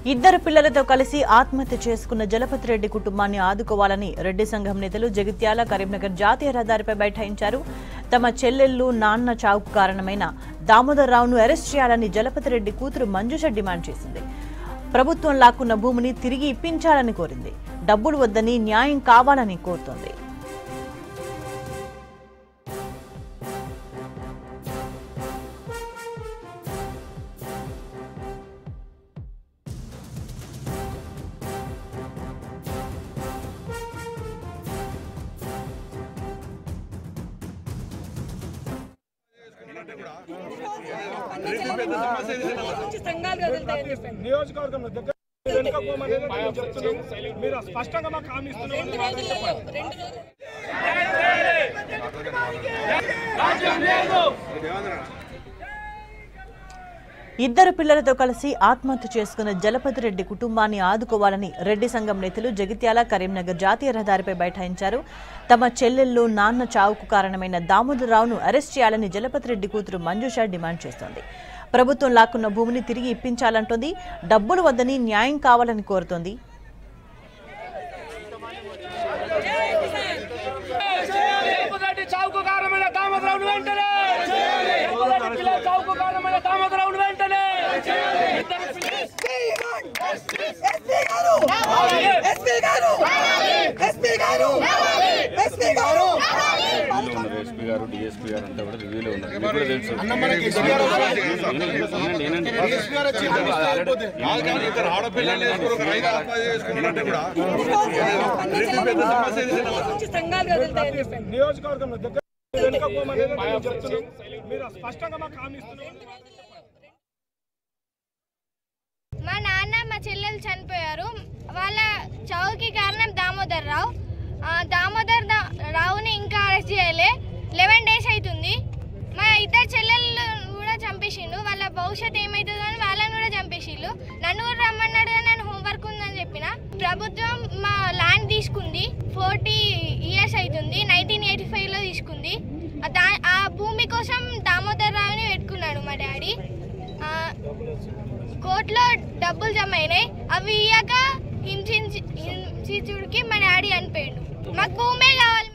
ఇద్దరు పిల్లలతో కలిసి ఆత్మహత్య చేసుకున్న జలపతి రెడ్డి కుటుంబాన్ని ఆదుకోవాలని రెడ్డి సంఘం నేతలు జగిత్యాల కరీంనగర్ జాతీయ రహదారిపై బైఠాయించారు తమ చెల్లెళ్ళు నాన్న చావుకు కారణమైన దామోదర్ రావును అరెస్ట్ చేయాలని జలపతి రెడ్డి కూతురు మంజుష డిమాండ్ చేసింది ప్రభుత్వం లాక్కున్న భూమిని తిరిగి ఇప్పించాలని కోరింది డబ్బులు వద్దని న్యాయం కావాలని కోరుతోంది సంఘాలు కదులుతాయని చెప్పాను నియోజకవర్గంలో దగ్గర వెనుక పోమనేది మేము చెప్తున్నాం మీరు స్పష్టంగా మాకు హామీ ఇస్తున్నారు రెండు రోజులలో రెండు రోజులు ఇద్దరు పిల్లలతో కలిసి ఆత్మహత్య చేసుకున్న జలపతి రెడ్డి కుటుంబాన్ని ఆదుకోవాలని రెడ్డి సంఘం నేతలు జగిత్యాల కరీంనగర్ జాతీయ రహదారిపై బైఠాయించారు తమ చెల్లెళ్ళు నాన్న చావుకు కారణమైన దామోదరరావును అరెస్ట్ చేయాలని జలపతి రెడ్డి కూతురు మంజుష డిమాండ్ చేస్తోంది ప్రభుత్వం లాక్కున్న భూమిని తిరిగి ఇప్పించాలంటోంది డబ్బులు వద్దని న్యాయం కావాలని కోరుతోంది ఎప్పుదండి చావుకు కారణమైన దామోదరావును వెంటనే ఎప్పుదండి పిల్లల చావుకు కారణమైన దామోదరావును వెంటనే ఇద్దరు ఎస్పీ గారు ఎస్పీ గారు ఎస్పీ గారు ఉన్నారు ఎస్పీ గారు డిఎస్పీ గారు అంతా కూడా రివ్యూలో ఉన్నారు మీకు కూడా తెలుసు వినండి, వినండి. నుంచి సంఘాలు కదులుతాయని చెప్పాను నియోజకవర్గంలో దగ్గర వెనుక పోమనేది మేము చెప్తున్నాం మీరు స్పష్టంగా మాకు హామీ ఇస్తున్నారు మా నాన్న మా చెల్లెలు చనిపోయారు వాళ్ళ చావుకి కారణం దామోదర్ రావు ఆ, దామోదర్ దా- రావుని ఇంకా అరెస్ట్ చేయలే లెవెన్ డేస్ అవుతుంది మా ఇద్దరు చెల్లెళ్ళు కూడా చంపేసిండు వాళ్ళ భవిష్యత్తు ఏమవుతుందో అని వాళ్ళని కూడా చంపేసిండు నన్ను కూడా రమ్మన్నాడు కానీ నేను హోంవర్క్ ఉందని చెప్పిన ప్రభుత్వం మా ల్యాండ్ తీసుకుంది ఫోర్టీ ఇయర్స్ అవుతుంది నైన్టీన్ ఎయిటీ ఫైవ్లో తీసుకుంది ఆ దా ఆ భూమి కోసం దామోదర్ రావుని పెట్టుకున్నాడు మా డాడీ ఆ, కోర్టులో డబ్బులు జమ అయినాయి అవి ఇయ్యాక హింసించి హింసించుడికి మా డాడీ అనిపోయాడు మాకు భూమే కావాలి